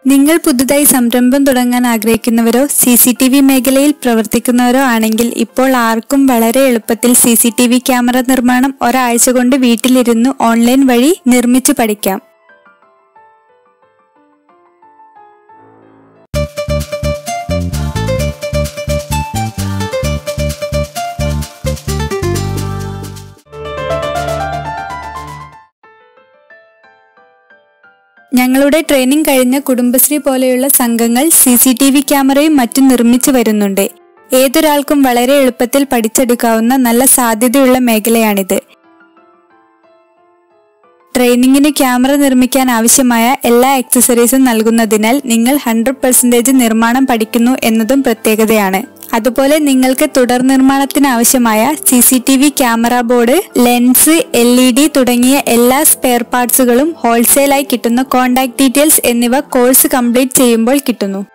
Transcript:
നിങ്ങൾ പുതുതായി സംരംഭം തുടങ്ങാൻ ആഗ്രഹിക്കുന്നവരോ സി സി ടി വി മേഖലയിൽ പ്രവർത്തിക്കുന്നവരോ ആണെങ്കിൽ ഇപ്പോൾ ആർക്കും വളരെ എളുപ്പത്തിൽ C C T V camera നിർമ്മാണം ഒരാഴ്ച കൊണ്ട് വീട്ടിലിരുന്ന് ഓൺലൈൻ വഴി നിർമ്മിച്ചു പഠിക്കാം ഞങ്ങളുടെ ട്രെയിനിങ് കഴിഞ്ഞ കുടുംബശ്രീ പോലെയുള്ള സംഘങ്ങൾ സി സി ടി വി ക്യാമറയും മറ്റും നിർമ്മിച്ചു വരുന്നുണ്ട് ഏതൊരാൾക്കും വളരെ എളുപ്പത്തിൽ പഠിച്ചെടുക്കാവുന്ന നല്ല സാധ്യതയുള്ള മേഖലയാണിത് ട്രെയിനിങ്ങിന് ക്യാമറ നിർമ്മിക്കാൻ ആവശ്യമായ എല്ലാ ആക്സസറീസും നൽകുന്നതിനാൽ നിങ്ങൾ ഹൺഡ്രഡ് പെർസെൻറ്റേജ് നിർമ്മാണം പഠിക്കുന്നു എന്നതും പ്രത്യേകതയാണ് അതുപോലെ നിങ്ങൾക്ക് തുടർ നിർമ്മാണത്തിന് ആവശ്യമായ C C T V camera board lens L E D തുടങ്ങിയ എല്ലാ സ്പെയർ പാർട്സുകളും ഹോൾസെയിലായി കിട്ടുന്ന കോൺടാക്ട് ഡീറ്റെയിൽസ് എന്നിവ കോഴ്സ് കംപ്ലീറ്റ് ചെയ്യുമ്പോൾ കിട്ടുന്നു